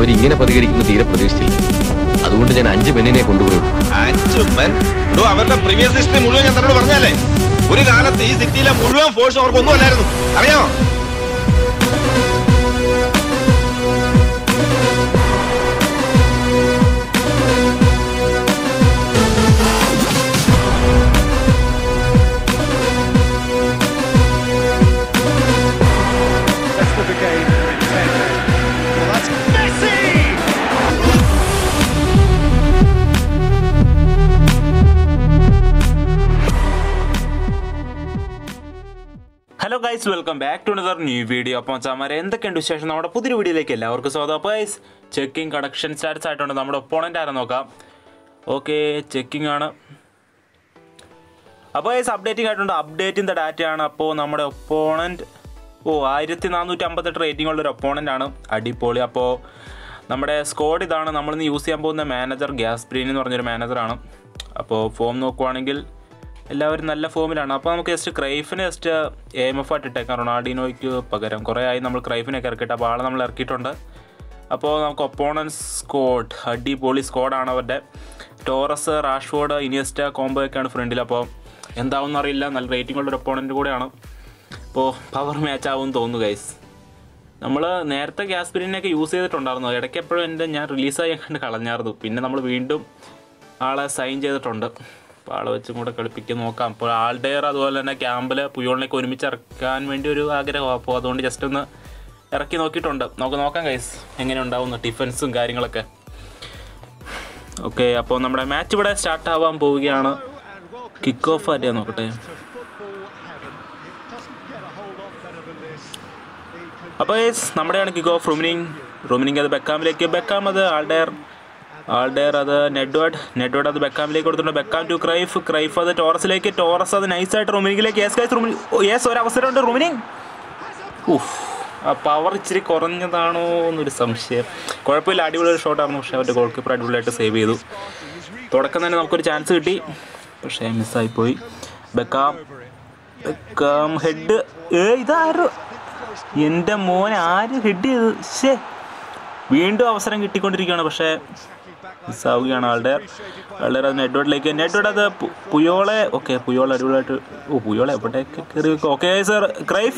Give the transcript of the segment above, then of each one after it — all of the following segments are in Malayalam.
അവരിങ്ങനെ പ്രതികരിക്കുന്ന തീരെ പ്രതീക്ഷിച്ചില്ല അതുകൊണ്ട് ഞാൻ അഞ്ച് പെണ്ണിനെ കൊണ്ടുപോയുള്ളൂ അഞ്ചുമ്മൻ ഡോ അവരുടെ പ്രീവിയസ് ഹിസ്റ്ററി മുഴുവൻ ഞാൻ തന്നോട് പറഞ്ഞാലേ ഒരു കാലത്ത് ഈ സിറ്റിയിലെ മുഴുവൻ ഫോഴ്സ് അവർക്കൊന്നും അല്ലായിരുന്നു അറിയാമോ Rest of the game in 10 men. Well, that's Messi! Hello guys welcome back to another new video അപ്പോൾ ചാമാരെ എന്തൊക്കെയുണ്ട് വിശേഷം നമ്മുടെ പുതിയൊരു വീഡിയോയിലേക്ക് എല്ലാവർക്കും സ്വാഗതം അപ്പോൾ ഗൈസ് ചെക്കിംഗ് കണക്ഷൻ സ്റ്റാറ്റസ് ആയിട്ടുണ്ട് നമ്മുടെ ഒപ്പോണൻ്റ് ആരെ നോക്കാം ഓക്കെ ചെക്കിംഗ് ആണ് അപ്പോൾ ഗൈസ് അപ്ഡേറ്റിംഗ് ആയിട്ടുണ്ട് അപ്ഡേറ്റിംഗ് ഡാറ്റയാണ് അപ്പോൾ നമ്മുടെ ഒപ്പോണൻറ്റ് ഓ ആയിരത്തി നാനൂറ്റി അമ്പത്തെട്ട് റേറ്റിംഗ് ഉള്ള ഒരു ഒപ്പോണൻ്റ് ആണ് അടിപൊളി അപ്പോൾ നമ്മുടെ സ്കോഡ് ഇതാണ് നമ്മളിന്ന് യൂസ് ചെയ്യാൻ പോകുന്ന മാനേജർ ഗ്യാസ് ബ്രീൻ എന്ന് പറഞ്ഞൊരു മാനേജറാണ് അപ്പോൾ ഫോം നോക്കുവാണെങ്കിൽ എല്ലാവരും നല്ല ഫോമിലാണ് അപ്പോൾ നമുക്ക് ജസ്റ്റ് ക്രൈഫിന് ജസ്റ്റ് എം എഫ് ആയിട്ട് ഇട്ടേക്കാം റൊണാൾഡിനോയ്ക്ക് പകരം കുറേ ആയി നമ്മൾ ക്രൈഫിനൊക്കെ ഇറക്കിയിട്ട് അപ്പോൾ ആളെ നമ്മൾ ഇറക്കിയിട്ടുണ്ട് അപ്പോൾ നമുക്ക് ഒപ്പോണൻസ് സ്കോഡ് അടിപൊളി സ്കോഡാണ് അവരുടെ ടോറസ് റാഷ്ഫോർഡ് ഇനിയസ്റ്റ കോംബോ ഒക്കെയാണ് ഫ്രണ്ടിൽ അപ്പോൾ എന്താവും അറിയില്ല നല്ല റേറ്റിംഗ് ഉള്ള ഒരു ഒപ്പോണൻ്റ് കൂടെയാണ് അപ്പോൾ പവർ മാച്ച് ആവും തോന്നുന്നു ഗൈസ് നമ്മൾ നേരത്തെ ഗ്യാസ് പിരിനൊക്കെ യൂസ് ചെയ്തിട്ടുണ്ടായിരുന്നു ഇടയ്ക്ക് എപ്പോഴും എൻ്റെ ഞാൻ റിലീസായി കണ്ട് കളഞ്ഞായിരുന്നു പിന്നെ നമ്മൾ വീണ്ടും ആളെ സൈൻ ചെയ്തിട്ടുണ്ട് അപ്പോൾ ആളെ വെച്ചും കൂടെ കളിപ്പിക്കാൻ നോക്കാം അപ്പോൾ ആൾഡെയർ അതുപോലെ തന്നെ ക്യാമ്പിൽ പുയോളിനൊക്കെ ഒരുമിച്ച് ഇറക്കാൻ വേണ്ടി ഒരു ആഗ്രഹമാണ് അപ്പോൾ അതുകൊണ്ട് ജസ്റ്റ് ഒന്ന് ഇറക്കി നോക്കിയിട്ടുണ്ട് നമുക്ക് നോക്കാം ഗൈസ് എങ്ങനെ ഉണ്ടാവുന്നു ഡിഫൻസും കാര്യങ്ങളൊക്കെ ഓക്കെ അപ്പോൾ നമ്മുടെ മാച്ച് ഇവിടെ സ്റ്റാർട്ട് ആവാൻ പോവുകയാണ് കിക്ക് ഓഫ് ആരെയാ നോക്കട്ടെ അപ്പോൾ യെസ് നമ്മുടെയാണ് കിക്ക് ഓഫ് റുമിനിങ് റുമിനിങ് അത് ബെക്കാമിലേക്ക് ബെക്കാം അത് ആൾഡെയർ ആൾഡെയർ അത് നെഡ്വേർഡ് നെഡ്വേർഡ് അത് ബെക്കാമിലേക്ക് കൊടുത്തിട്ടുണ്ട് ബെക്കാം ടു ക്രൈഫ് ക്രൈഫ് അത് ടോറസിലേക്ക് ടോറസ് അത് നൈസായിട്ട് റുമിനിങ്ങിലേക്ക് യെസ് ഗൈസ് റുമിനി യെസ് ഒരു അവസരമുണ്ട് റുമിനിങ് ഉഫ് ആ പവർ ഇച്ചിരി കുറഞ്ഞതാണോ എന്നൊരു സംശയം കുഴപ്പമില്ല അടിപൊളി ഒരു ഷോട്ടായിരുന്നു പക്ഷേ അവരുടെ ഗോൾ കീപ്പർ അടിപൊളിയായിട്ട് സേവ് ചെയ്തു തുടക്കം തന്നെ നമുക്കൊരു ചാൻസ് കിട്ടി പക്ഷേ മിസ്സായിപ്പോയി ബെക്കാം ബെക്കാം ഹെഡ് ഏ ഇതാരും എൻ്റെ മോൻ ആര് ഹെഡ് ചെയ്ത് ശേ വീണ്ടും അവസരം കിട്ടിക്കൊണ്ടിരിക്കുകയാണ് പക്ഷേ മിസ്സാവുകയാണ് ആളുടെ ആളുടെ അത് നെറ്റ്വേർഡിലേക്ക് നെറ്റ്വേർഡ് അത് പു- പുയോളെ ഓക്കെ പുയോള അടിപൊളിയായിട്ട് ഓ പുയോളെ എവിടെയൊക്കെ കയറി വെക്കും ഓക്കെ സർ ക്രൈഫ്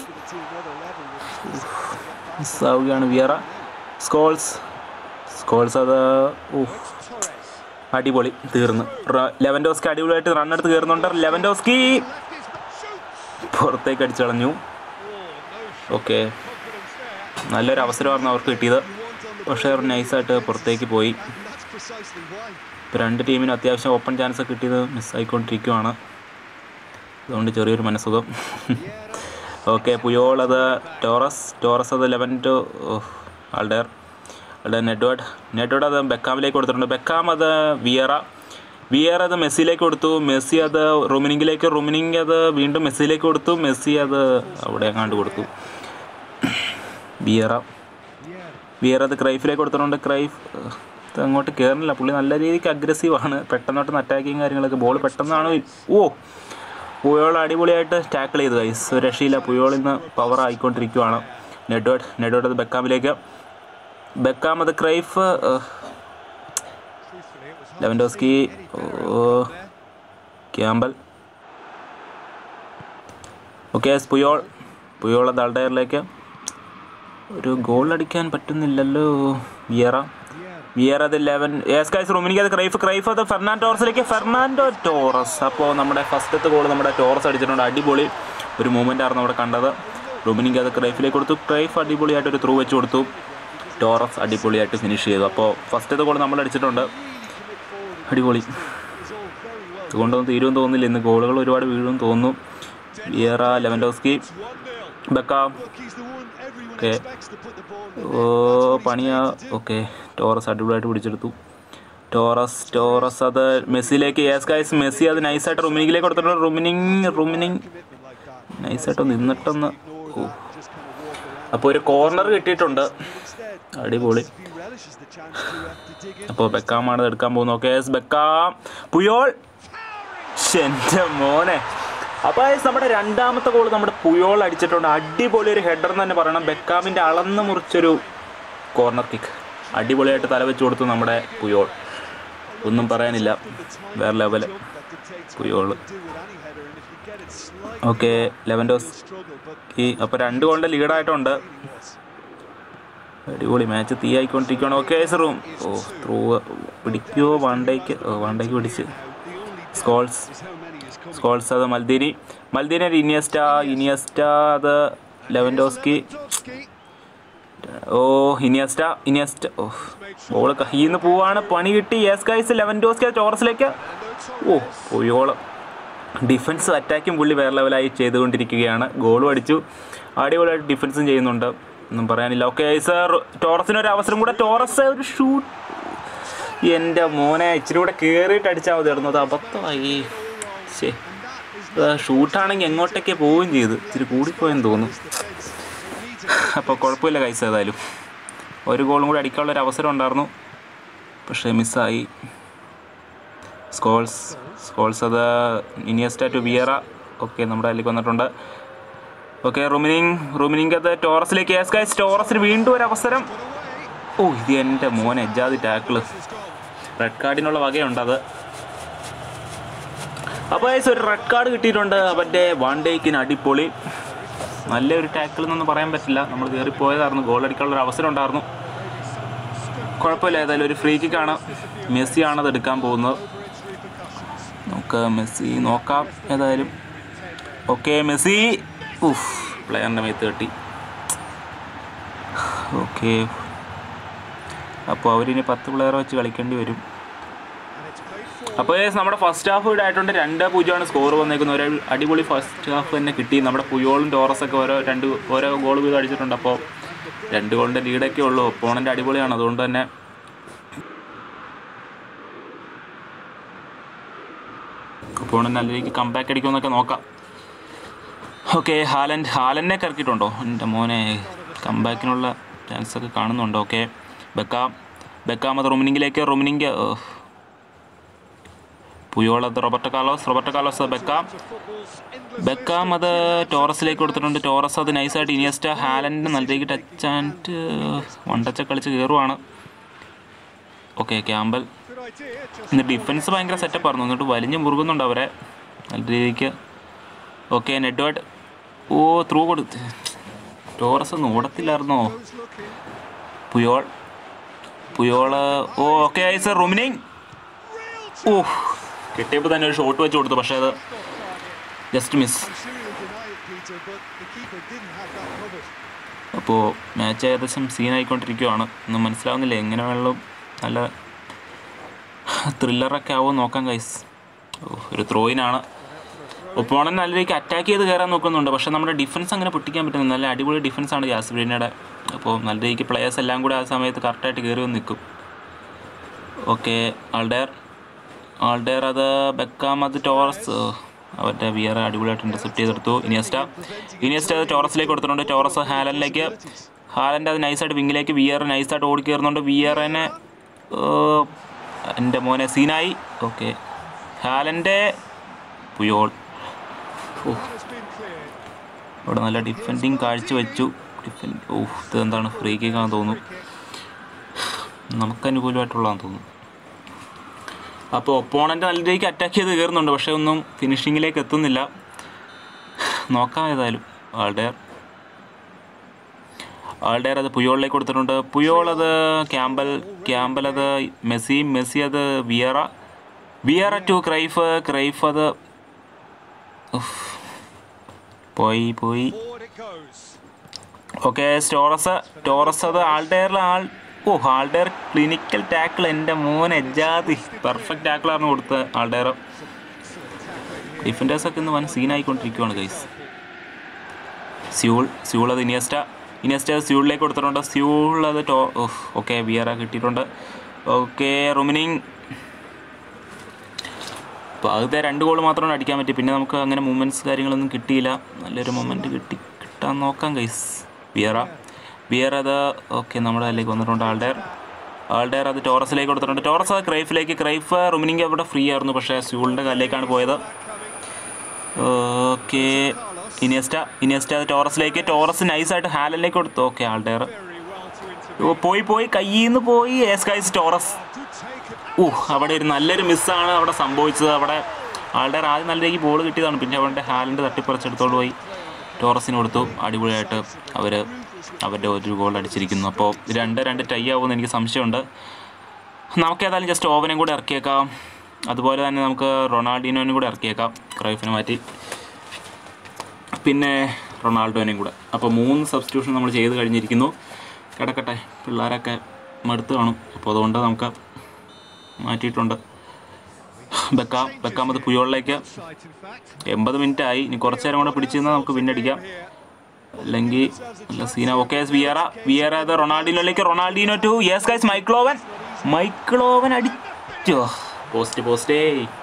മിസ്സാവുകയാണ് വിയറ സ്കോൾസ് സ്കോൾസ് അത് ഓഹ് അടിപൊളി തീർന്നു ലെവൻഡോസ്കി അടിപൊളിയായിട്ട് റൺ എടുത്ത് കയറുന്നുണ്ട് ലെവൻഡോസ്കി പുറത്തേക്ക് അടിച്ചു കളഞ്ഞു ഓക്കെ നല്ലൊരു അവസരമായിരുന്നു അവർക്ക് കിട്ടിയത് പക്ഷേ അവർ നൈസായിട്ട് പുറത്തേക്ക് പോയി ഇപ്പോൾ രണ്ട് ടീമിനും അത്യാവശ്യം ഓപ്പൺ ചാൻസ് ഒക്കെ കിട്ടിയത് മിസ്സായിക്കൊണ്ടിരിക്കുവാണ് അതുകൊണ്ട് ചെറിയൊരു മനസ്സുഖം ഓക്കെ പുയോൾ അത് ടോറസ് ടോറസ് അത് ലെവൻ ടു ആൾഡർ ആൾഡർ നെഡ്വേർഡ് നെഡ്വേർഡ് അത് ബെക്കാമിലേക്ക് കൊടുത്തിട്ടുണ്ട് ബെക്കാം അത് വിയറ വിയർ അത് മെസ്സിയിലേക്ക് കൊടുത്തു മെസ്സി അത് റുമിനിങ്ങിലേക്ക് റുമിനിങ് അത് വീണ്ടും മെസ്സിയിലേക്ക് കൊടുത്തു മെസ്സി അത് അവിടെ എങ്ങാണ്ട് കൊടുത്തു വിയറ വിയർ അത് ക്രൈഫിലേക്ക് കൊടുത്തിട്ടുണ്ട് ക്രൈഫ് ഏഹ്, ഇത് അങ്ങോട്ട് കയറുന്നില്ല പുള്ളി നല്ല രീതിക്ക് അഗ്രസീവാണ് പെട്ടെന്നോട്ട് അറ്റാക്കിങ് കാര്യങ്ങളൊക്കെ ബോൾ പെട്ടെന്നാണ് ഓ പുയോൾ അടിപൊളിയായിട്ട് ടാക്കിൾ ചെയ്തു ഗൈസ് ഒരു രക്ഷയില്ല പുയോൾ ഇന്ന് പവർ ആയിക്കൊണ്ടിരിക്കുവാണ് നെഡ്വേർഡ് നെഡ്വേർഡ് അത് ബെക്കാമിലേക്ക് ബെക്കാം അത് ക്രൈഫ് ഏഹ്, ലെവൻഡോസ്കി ഓ ക്യാമ്പൽ ഓക്കെ പുയോൾ പുയോൾ അത് അൾഡയറിലേക്ക് ഒരു ഗോൾ അടിക്കാൻ പറ്റുന്നില്ലല്ലോ വിയറ വിയർ അത് ലെവൻ എസ് കൈസ് റൂമിനിക്ക് അത് ക്രൈഫ് ക്രൈഫ് അത് ഫെർണാൻ ടോറസിലേക്ക് ഫെർണാൻഡോ ടോറസ് അപ്പോൾ നമ്മുടെ ഫസ്റ്റത്തെ ഗോൾ നമ്മുടെ ടോറസ് അടിച്ചിട്ടുണ്ട് അടിപൊളി ഒരു മൂവ്മെൻ്റ് ആയിരുന്നു അവിടെ കണ്ടത് റൂമിനിക്ക് അത് ക്രൈഫിലേക്ക് കൊടുത്തു ക്രൈഫ് അടിപൊളിയായിട്ട് ഒരു ത്രൂ വെച്ച് കൊടുത്തു ടോറസ് അടിപൊളിയായിട്ട് ഫിനിഷ് ചെയ്തു അപ്പോൾ ഫസ്റ്റത്തെ ഗോൾ നമ്മൾ അടിച്ചിട്ടുണ്ട് അടിപൊളി അതുകൊണ്ടൊന്നും തീരുമെന്ന് തോന്നുന്നില്ല ഇന്ന് ഗോളുകൾ ഒരുപാട് വീഴുമെന്ന് തോന്നുന്നു വിയറ ലെവൻഡോസ്കി ബെക്കാം ഓക്കെ ഓ പണിയാ ഓക്കെ ടോറസ് അടിപൊളിയായിട്ട് പിടിച്ചെടുത്തു ടോറസ് ടോറസ് അത് മെസ്സിയിലേക്ക് യെസ് ഗൈസ് മെസ്സി അത് നൈസായിട്ട് റുമിനിങ്ങിലേക്ക് കൊടുത്തിട്ടുണ്ട് റുമിനിങ് റുമിനിങ് നൈസായിട്ട് നിന്നിട്ടൊന്ന് ഓ അപ്പോൾ ഒരു കോർണർ കിട്ടിയിട്ടുണ്ട് അടിപൊളി അപ്പോൾ ബെക്കാമാണ് ഇത് എടുക്കാൻ പോകുന്നത് ഓക്കെ യെസ് ബെക്കാം പുയോൾ ശ്ശെ, എൻ്റെ മോനെ അപ്പോൾ guys, നമ്മുടെ രണ്ടാമത്തെ ഗോൾ നമ്മുടെ പുയോൾ അടിച്ചിട്ടുണ്ട് അടിപൊളി ഒരു ഹെഡർ എന്ന് തന്നെ പറയണം ബെക്കാമിൻ്റെ അളന്ന് മുറിച്ചൊരു കോർണർ കിക്ക് അടിപൊളിയായിട്ട് തലവെച്ച് കൊടുത്തു നമ്മുടെ പുയോൾ ഒന്നും പറയാനില്ല വേറെ ലെവൽ പുയോൾ ഓക്കെ ലെവൻഡോസ് ഈ അപ്പോൾ രണ്ട് ഗോളിൻ്റെ ലീഡായിട്ടുണ്ട് അടിപൊളി മാച്ച് തീ ആയിക്കൊണ്ടിരിക്കുകയാണ് ഓക്കെ സറും ഓ ത്രൂ പിടിക്കുമോ വണ്ടേക്ക് ഓ വണ്ടേക്ക് പിടിച്ച് സ്കോൾസ് സ്കോൾസ് അത് മൽദീനി മൽദീനി ഒരു ഇനിയസ്റ്റ ഇനിയസ്റ്റ അത് ലെവൻഡോസ്കി ഓ ഇനിയസ്റ്റ ഇനിയസ്റ്റ ഓ ബോൾ കയ്യിൽ നിന്ന് പോവാണ് പണി കിട്ടി യെസ് ഗൈസ് ലെവൻഡോസ്കി ടോറസിലേക്ക് ഓ പോയോളം ഡിഫൻസ് അറ്റാക്കും പുള്ളി വേറെ ലെവലായി ചെയ്തുകൊണ്ടിരിക്കുകയാണ് ഗോളും അടിച്ചു അടിപൊളിയായിട്ട് ഡിഫൻസും ചെയ്യുന്നുണ്ട് ഒന്നും പറയാനില്ല ഓക്കെ സർ ടോറസിന് ഒരു അവസരം കൂടെ ടോറസ് ഒരു ഷൂട്ട് എൻ്റെ മോനെ ഇച്ചിരി കൂടെ കയറിയിട്ട് അടിച്ചാൽ മതിയായിരുന്നു അത് അബദ്ധമായി ശേ ഷൂട്ടാണെങ്കിൽ എങ്ങോട്ടൊക്കെ പോവുകയും ചെയ്തു ഇച്ചിരി കൂടിപ്പോയെന്ന് തോന്നുന്നു അപ്പോൾ കുഴപ്പമില്ല കൈസ് ഏതായാലും ഒരു ഗോളും കൂടി അടിക്കാനുള്ള ഒരു അവസരം ഉണ്ടായിരുന്നു പക്ഷേ മിസ്സായി സ്കോൾസ് സ്കോൾസ് അത് ഇനിയസ്റ്റ ടു വിയറ ഓക്കെ നമ്മുടെ അതിലേക്ക് വന്നിട്ടുണ്ട് ഓക്കെ റുമിനിങ് റുമിനിങ് അത് ടോറസിലേക്ക് എസ് ഗൈസ് ടോറസിന് വീണ്ടും ഒരു അവസരം ഓ ഇത് എൻ്റെ മോൻ എജാതി ടാക്കിള് റെഡ് കാർഡിനുള്ള വകയുണ്ട് അത് അപ്പോൾ ഗൈസ് ഒരു റെഡ് കാർഡ് കിട്ടിയിട്ടുണ്ട് അവൻ്റെ വൺ ഡേക്കിന് അടിപൊളി നല്ലൊരു ടാക്കിൾ എന്നൊന്നും പറയാൻ പറ്റില്ല നമ്മൾ കയറിപ്പോയതായിരുന്നു ഗോൾ അടിക്കാനുള്ള ഒരു അവസരം ഉണ്ടായിരുന്നു കുഴപ്പമില്ല ഏതായാലും ഒരു ഫ്രീ കിക്കാണ് മെസ്സിയാണ് അത് എടുക്കാൻ പോകുന്നത് നമുക്ക് മെസ്സി നോക്കാം ഏതായാലും ഓക്കെ മെസ്സി ഉഫ് പ്ലെയറിൻ്റെ മേത്ത് കെട്ടി ഓക്കെ അപ്പോൾ അവരിനി പത്ത് പ്ലെയർ വെച്ച് കളിക്കേണ്ടി വരും അപ്പോൾ yes, നമ്മുടെ ഫസ്റ്റ് ഹാഫ് ഇവിടെ ആയിട്ടുണ്ട് രണ്ട് പൂജ്യമാണ് സ്കോർ വന്നേക്കുന്നത് ഒരു അടിപൊളി ഫസ്റ്റ് ഹാഫ് തന്നെ കിട്ടി നമ്മുടെ പുയോളും ടോറസൊക്കെ ഓരോ രണ്ട് ഓരോ ഗോൾ വീതം അടിച്ചിട്ടുണ്ട് അപ്പോൾ രണ്ട് ഗോളിൻ്റെ ലീഡൊക്കെ ഉള്ളൂ ഒപ്പോണൻ്റ് അടിപൊളിയാണ് അതുകൊണ്ട് തന്നെ ഒപ്പോണൻ്റ് നല്ല രീതിക്ക് കംബാക്ക് അടിക്കുമെന്നൊക്കെ നോക്കാം ഓക്കെ ഹാലൻഡ് ഹാലൻഡിനെ കറക്കിയിട്ടുണ്ടോ എൻ്റെ മോനെ കംബാക്കിനുള്ള ചാൻസ് ഒക്കെ കാണുന്നുണ്ട് ഓക്കെ ബെക്കാം ബെക്കാം അത് റൊമിനിങ്ങിലേക്ക് റൊമിനിങ് പുയോളത് Roberto Carlos Roberto Carlos Beckham Beckham അത് ടോറസിലേക്ക് കൊടുത്തിട്ടുണ്ട് ടോറസ് അത് നൈസായിട്ട് ഇനിയസ്റ്റ ഹാലൻഡ് നല്ലതേക്ക് ടച്ച് ആൻഡ് വൺ ടച്ച് കളിച്ച് കയറുവാണ് ഓക്കെ ക്യാമ്പൽ ഇന്ന് ഡിഫൻസ് ഭയങ്കര സെറ്റപ്പ് ആയിരുന്നു എന്നിട്ട് വലിഞ്ഞ് മുറുകുന്നുണ്ട് അവരെ നല്ല രീതിക്ക് ഓക്കെ നെഡ്വേർഡ് ഓ ത്രൂ കൊടുത്ത് ടോറസ് ഒന്നും ഓടത്തില്ലായിരുന്നോ പുയോൾ പുയോള് ഓ ഓക്കെ ആയി സർ റുമിനിങ് ഓ കിട്ടിയപ്പോൾ തന്നെ ഒരു ഷോട്ട് വെച്ച് കൊടുത്തു പക്ഷേ അത് ജസ്റ്റ് മിസ് അപ്പോൾ മാച്ച് ഏകദേശം സീനായിക്കൊണ്ടിരിക്കുകയാണ് ഒന്നും മനസ്സിലാവുന്നില്ല എങ്ങനെ വെള്ളം നല്ല ത്രില്ലറൊക്കെ ആവുമോ നോക്കാം ഗൈസ് ഓ ഒരു ത്രോയിനാണ് ഒപ്പോണൻ നല്ല രീതിക്ക് അറ്റാക്ക് ചെയ്ത് കയറാൻ നോക്കുന്നുണ്ട് പക്ഷേ നമ്മുടെ ഡിഫൻസ് അങ്ങനെ പൊട്ടിക്കാൻ പറ്റുന്നില്ല നല്ല അടിപൊളി ഡിഫൻസാണ് ജാസ്ബ്രീനയുടെ അപ്പോൾ നല്ല രീതിക്ക് പ്ലെയേഴ്സ് എല്ലാം കൂടെ ആ സമയത്ത് കറക്റ്റായിട്ട് കയറി വന്ന് നിൽക്കും ഓക്കെ ആൾഡെയർ ആൾഡെയർ അത് ബെക്കാം അത് ടോറസ് അവരുടെ വിയർ അടിപൊളിയായിട്ട് ഇൻ്റർസെപ്റ്റ് ചെയ്തെടുത്തു ഇനിയസ്റ്റ ഇനിയസ്റ്റ അത് ടോറസിലേക്ക് കൊടുത്തിട്ടുണ്ട് ടോറസ് ഹാലനിലേക്ക് ഹാലൻ്റെ അത് നൈസായിട്ട് വിങ്ങിലേക്ക് വിയർ നൈസായിട്ട് ഓടി കയറുന്നുണ്ട് വിയറിനെ എൻ്റെ മോനെ സീനായി ഓക്കെ ഹാലൻ്റെ പുയോൾ ഓ ഇവിടെ നല്ല ഡിഫെൻഡിങ് കാഴ്ച വെച്ചു ഡിഫെൻഡ് ഓ ഇത് എന്താണ് ഫ്രീ കിക്കാന്ന് തോന്നുന്നു നമുക്ക് അനുകൂലമായിട്ടുള്ളതാന്ന് തോന്നുന്നു അപ്പോൾ ഒപ്പോണൻ്റ് നല്ല രീതിക്ക് അറ്റാക്ക് ചെയ്ത് കയറുന്നുണ്ട് പക്ഷേ ഒന്നും ഫിനിഷിങ്ങിലേക്ക് എത്തുന്നില്ല നോക്കാം ഏതായാലും ആൾഡെയർ ആൾഡെയർ അത് പുയോളിലേക്ക് കൊടുത്തിട്ടുണ്ട് പുയോൾ അത് ക്യാമ്പൽ ക്യാമ്പൽ അത് മെസ്സി മെസ്സി അത് Vieira Vieira to Cruyff Cruyff അത് ഉഫ്. പോയി പോയി ഓക്കെ ടോറസ് ടോറസ് അത് ആൾഡെയറിൽ ആൾ ഓ ആൾഡെയർ ക്ലിനിക്കൽ ടാക്കിൾ എൻ്റെ മോൻ എജാതി പെർഫെക്റ്റ് ടാക്കിളാണ് കൊടുത്തത് ആൾഡെയർ ഡിഫൻഡേഴ്സൊക്കെ ഇന്ന് വൻ സീനായിക്കൊണ്ടിരിക്കുകയാണ് ഗൈസ് സ്യൂൾ സ്യൂൾ അത് ഇനിയസ്റ്റ ഇനിയസ്റ്റ സ്യൂളിലേക്ക് കൊടുത്തിട്ടുണ്ട് സ്യൂൾ അത് ടോ ഓക്കെ വിയറ കിട്ടിയിട്ടുണ്ട് ഓക്കെ റുമിനിങ് അപ്പോൾ ആദ്യത്തെ രണ്ട് ഗോൾ മാത്രമാണ് അടിക്കാൻ പറ്റി പിന്നെ നമുക്ക് അങ്ങനെ മൂമെൻറ്റ്സ് കാര്യങ്ങളൊന്നും കിട്ടിയില്ല നല്ലൊരു മൊമെൻറ്റ് കിട്ടി കിട്ടാൻ നോക്കാം ഗൈസ് വിയറ വിയർ അത് ഓക്കെ നമ്മുടെ അതിലേക്ക് വന്നിട്ടുണ്ട് ആൾഡെയർ ആൾഡെയർ അത് ടോറസിലേക്ക് കൊടുത്തിട്ടുണ്ട് ടോറസ് അത് ക്രൈഫിലേക്ക് ക്രൈഫ് റുമിനിങ് അവിടെ ഫ്രീ ആയിരുന്നു പക്ഷേ സ്യൂളിൻ്റെ കാലിലേക്കാണ് പോയത് ഓക്കെ ഇനിയസ്റ്റ ഇനിയസ്റ്റ അത് ടോറസിലേക്ക് ടോറസ് നൈസായിട്ട് ഹാലനിലേക്ക് കൊടുത്തു ഓക്കെ ആൾഡെയർ ഓ, പോയി പോയി കയ്യിൽ നിന്ന് പോയി എസ്കൈസ് ടോറസ് ഓ അവിടെ ഒരു നല്ലൊരു മിസ്സാണ് അവിടെ സംഭവിച്ചത് അവിടെ ആളുടെ ആദ്യം നല്ല രീതിക്ക് ബോൾ കിട്ടിയതാണ് പിന്നെ അവരുടെ ഹാലിൻ്റെ തട്ടിപ്പറിച്ചെടുത്തോണ്ട് പോയി ടോറസിന് കൊടുത്തു അടിപൊളിയായിട്ട് അവർ അവരുടെ ഒരു ഗോൾ അടിച്ചിരിക്കുന്നു അപ്പോൾ രണ്ട് രണ്ട് ടൈ ആവുമെന്ന് എനിക്ക് സംശയമുണ്ട് നമുക്ക് ഏതായാലും ജസ്റ്റ് ഓവനും കൂടെ ഇറക്കിയേക്കാം അതുപോലെ തന്നെ നമുക്ക് റൊണാൾഡിനോനും കൂടെ ഇറക്കിയേക്കാം ക്രൈഫിനെ മാറ്റി പിന്നെ റൊണാൾഡോനെയും കൂടെ അപ്പോൾ മൂന്ന് സബ്സ്റ്റിറ്റ്യൂഷൻ നമ്മൾ ചെയ്ത് കഴിഞ്ഞിരിക്കുന്നു കിടക്കട്ടെ പിള്ളേരൊക്കെ മടുത്ത് കാണും അപ്പോൾ അതുകൊണ്ട് നമുക്ക് മാറ്റിയിട്ടുണ്ട് ബെക്കാം ബെക്കാം അത് പുയോളിലേക്ക് എൺപത് മിനിറ്റ് ആയി ഇനി കുറച്ച് നേരം കൂടെ പിടിച്ചു നിന്നാൽ നമുക്ക് പിന്നടിക്കാം അല്ലെങ്കിൽ നല്ല സീന ഓക്കെ വിയറ വിയറ അത് റൊണാൾഡിനോയിലേക്ക് Ronaldinho to yes guys Michael Owen Michael Owen അടിച്ചോ പോസ്റ്റ് പോസ്റ്റേ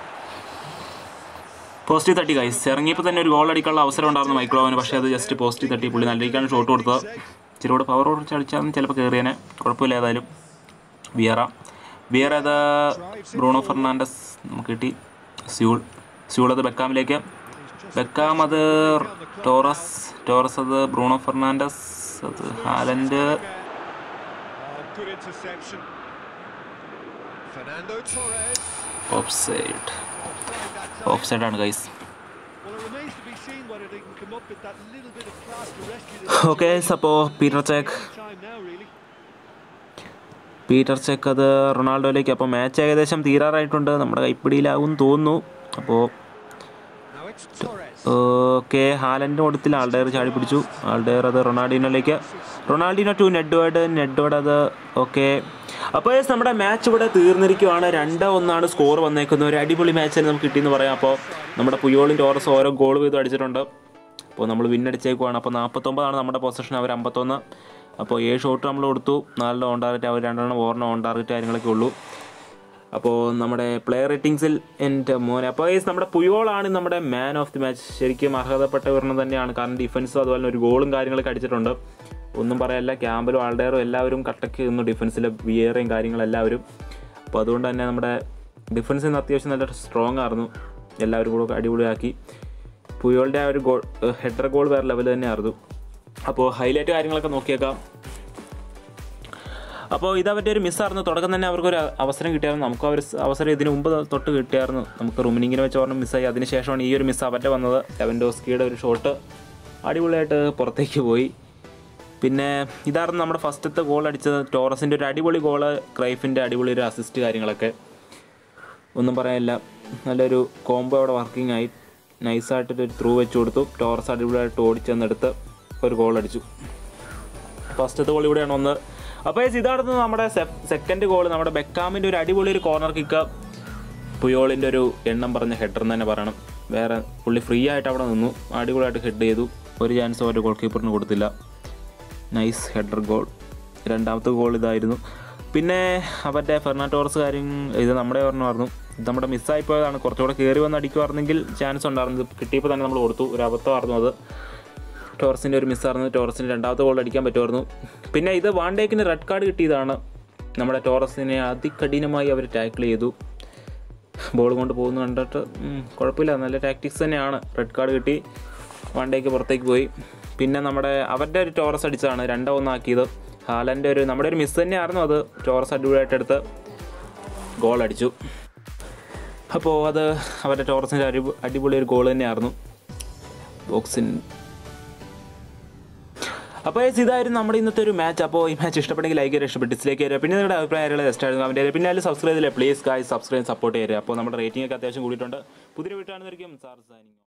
പോസ്റ്റിൽ തട്ടി ഗൈസ് ഇറങ്ങിയപ്പോൾ തന്നെ ഒരു ഗോൾ അടിക്കാനുള്ള അവസരം ഉണ്ടായിരുന്നു മൈക്രോവന് പക്ഷേ അത് ജസ്റ്റ് പോസ്റ്റിൽ തട്ടി പുള്ളി നല്ല രീതിക്കാണ് ഷോട്ട് കൊടുത്തത് ഇച്ചിരി കൂടെ പവർ കുറച്ച് അടിച്ചാൽ ചിലപ്പോൾ കയറിയേനെ കുഴപ്പമില്ല ഏതായാലും വിയറ വിയറ അത് ബ്രൂണോ ഫെർണാണ്ടസ് നമുക്ക് കിട്ടി സ്യൂൾ സ്യൂൾ അത് ബെക്കാമിലേക്ക് ബെക്കാം അത് ടോറസ് ടോറസ് അത് ബ്രൂണോ ഫെർണാണ്ടസ് അത് Haaland Oh, good interception. Fernando Torres. Offside Offside that time. ഓഫ് സൈഡാണ് guys Well, it remains to be seen whether they can come up with that little bit of class to rescue this okay അപ്പോൾ Peter Cech time now, really. Peter Cech അത് റൊണാൾഡോയിലേക്ക് അപ്പോൾ മാച്ച് ഏകദേശം തീരാറായിട്ടുണ്ട് നമ്മുടെ കൈപ്പിടിയിലാവും തോന്നുന്നു അപ്പോൾ Now it's Torres. Okay Haaland കൊടുത്തില്ല ആൾഡയർ ചാടി പിടിച്ചു ആൾഡയർ അത് റൊണാൾഡിനോയിലേക്ക് റൊണാൾഡിനോ ടു നെഡ്വേർഡ് നെഡ്വേർഡ് അത് ഓക്കെ അപ്പോൾ yes, നമ്മുടെ മാച്ച് ഇവിടെ തീർന്നിരിക്കുവാണ് രണ്ട് ഒന്നാണ് സ്കോർ വന്നേക്കുന്നത് ഒരു അടിപൊളി മാച്ച് തന്നെ നമുക്ക് കിട്ടിയെന്ന് പറയാം അപ്പോൾ നമ്മുടെ പുയോളും ടോറസ് ഓരോ ഗോൾ വീതം അടിച്ചിട്ടുണ്ട് അപ്പോൾ നമ്മൾ വിന്നടിച്ചേക്കുവാണ് അപ്പോൾ നാൽപ്പത്തൊമ്പതാണ് നമ്മുടെ പൊസിഷൻ അവർ അമ്പത്തൊന്ന് അപ്പോൾ ഏഴ് ഷോട്ട് നമ്മൾ കൊടുത്തു നാലെണ്ണം ഓൺ ടാർഗറ്റ് അവർ രണ്ടെണ്ണം ഓർണ്ണം ഓൺ ടാർഗറ്റ് കാര്യങ്ങളൊക്കെ ഉള്ളൂ അപ്പോൾ നമ്മുടെ പ്ലെയർ റേറ്റിംഗ്സിൽ എൻ്റെ മോനെ അപ്പോൾ ഈ നമ്മുടെ പുയോളാണ് നമ്മുടെ മാൻ ഓഫ് ദി മാച്ച് ശരിക്കും അർഹതപ്പെട്ട ഒരെണ്ണം തന്നെയാണ് കാരണം ഡിഫൻസും അതുപോലെ തന്നെ ഒരു ഗോളും കാര്യങ്ങളൊക്കെ അടിച്ചിട്ടുണ്ട് ഒന്നും പറയാനില്ല ക്യാമ്പിലും ആൾഡയറും എല്ലാവരും കട്ടക്ക് നിന്നു ഡിഫൻസിലെ വിയറയും കാര്യങ്ങളെല്ലാവരും അപ്പോൾ അതുകൊണ്ട് തന്നെ നമ്മുടെ ഡിഫൻസിൽ നിന്ന് അത്യാവശ്യം നല്ല സ്ട്രോങ് ആയിരുന്നു എല്ലാവരും കൂടെ അടിപൊളിയാക്കി പുയോളുടെ ആ ഒരു ഗോൾ ഹെഡർ ഗോൾ വേറെ ലെവൽ തന്നെയായിരുന്നു അപ്പോൾ ഹൈലൈറ്റ് കാര്യങ്ങളൊക്കെ നോക്കിയേക്കാം അപ്പോൾ ഇത് അവരുടെ ഒരു മിസ്സായിരുന്നു തുടക്കം തന്നെ അവർക്കൊരു അവസരം കിട്ടിയായിരുന്നു നമുക്ക് അവർ അവസരം ഇതിന് മുമ്പ് തൊട്ട് കിട്ടിയായിരുന്നു നമുക്ക് റുമിനിങ്ങിനെ വെച്ച് ഓർമ്മ മിസ്സായി അതിന് ശേഷമാണ് ഈ ഒരു മിസ് അവരുടെ വന്നത് ലെവൻഡോസ്കിയുടെ ഒരു ഷോട്ട് അടിപൊളിയായിട്ട് പുറത്തേക്ക് പോയി പിന്നെ ഇതായിരുന്നു നമ്മുടെ ഫസ്റ്റത്തെ ഗോൾ അടിച്ചത് ടോറസിൻ്റെ ഒരു അടിപൊളി ഗോള് ക്രൈഫിൻ്റെ അടിപൊളി ഒരു അസിസ്റ്റ് കാര്യങ്ങളൊക്കെ ഒന്നും പറയാനില്ല നല്ലൊരു കോംബോ അവിടെ വർക്കിംഗ് ആയി നൈസായിട്ടൊരു ത്രൂ വെച്ച് കൊടുത്തു ടോറസ് അടിപൊളിയായിട്ട് ഓടിച്ചെന്നെടുത്ത് ഒരു ഗോൾ അടിച്ചു ഫസ്റ്റത്തെ ഗോൾ ഇവിടെയാണ് ഒന്ന് അപ്പോൾ yes, ഇതായിരുന്നു നമ്മുടെ സെക്കൻഡ് ഗോൾ നമ്മുടെ ബെക്കാമിൻ്റെ ഒരു അടിപൊളി ഒരു കോർണർ കിക്ക് പുയോളിൻ്റെ ഒരു എണ്ണം പറഞ്ഞ ഹെഡർ എന്ന് തന്നെ പറയണം വേറെ പുള്ളി ഫ്രീ ആയിട്ട് അവിടെ നിന്നു അടിപൊളിയായിട്ട് ഹെഡ് ചെയ്തു ഒരു ചാൻസ് ഒരു ഗോൾ കീപ്പറിന് കൊടുത്തില്ല നൈസ് ഹെഡർ ഗോൾ രണ്ടാമത്തെ ഗോൾ ഇതായിരുന്നു പിന്നെ അവരുടെ ഫെർണാറ്റോറസ് കാര്യം ഇത് നമ്മുടെ ഓർമ്മമായിരുന്നു ഇത് നമ്മുടെ മിസ്സായി പോയതാണ് കുറച്ചുകൂടെ കയറി വന്ന് അടിക്കുമായിരുന്നെങ്കിൽ ചാൻസ് ഉണ്ടായിരുന്നു ഇത് കിട്ടിയപ്പോൾ തന്നെ നമ്മൾ കൊടുത്തു ഒരു അബദ്ധമായിരുന്നു അത് ടോറസിൻ്റെ ഒരു മിസ്സായിരുന്നു ടോറസിന് രണ്ടാമത്തെ ഗോൾ അടിക്കാൻ പറ്റുമായിരുന്നു പിന്നെ ഇത് വാണ്ടേക്കിന് റെഡ് കാർഡ് കിട്ടിയതാണ് നമ്മുടെ ടോറസിനെ അതികഠിനമായി അവർ ടാക്കിൾ ചെയ്തു ബോൾ കൊണ്ട് പോകുന്ന കണ്ടിട്ട് ഉം, കുഴപ്പമില്ല നല്ല ടാക്ടിക്സ് തന്നെയാണ് റെഡ് കാർഡ് കിട്ടി വണ്ടേക്ക് പുറത്തേക്ക് പോയി പിന്നെ നമ്മുടെ അവരുടെ ഒരു ടോറസ് അടിച്ചതാണ് രണ്ടോ ഒന്നാക്കിയത് ഹാലൻ്റെ ഒരു നമ്മുടെ ഒരു മിസ് തന്നെയായിരുന്നു അത് ടോറസ് അടിപൊളിയായിട്ട് എടുത്ത് ഗോൾ അടിച്ചു അപ്പോൾ അത് അവരുടെ ടോറസിൻ്റെ അടി അടിപൊളി ഒരു ഗോൾ തന്നെയായിരുന്നു ബോക്സിൻ അപ്പോൾ guys, ഇതായിരുന്നു നമ്മുടെ ഇന്നത്തെ ഒരു മാച്ച് അപ്പോൾ ഈ മാച്ച് ഇഷ്ടപ്പെട്ടെങ്കിൽ ലൈക്ക് ചെയ്യുക ഇഷ്ടപ്പെട്ട് ഡിസ്ലൈക്ക് ചെയ്യുക പിന്നെ നിങ്ങളുടെ അഭിപ്രായങ്ങൾ ജസ്റ്റ് ആയിരുന്നു കമൻറ്റ് ചെയ്യുക പിന്നെ അതിൽ സബ്സ്ക്രൈബ് ചെയ്തില്ല പ്ലീസ് ഗായ് സബ്സ്ക്രൈബ് സപ്പോർട്ട് ചെയ്യുക അപ്പോൾ നമ്മുടെ റേറ്റിംഗ് ഒക്കെ അത്യാവശ്യം കൂടിയിട്ടുണ്ട് പുതിയ വീട്ടാണെന്നായിരിക്കും സാർ സാനിങ്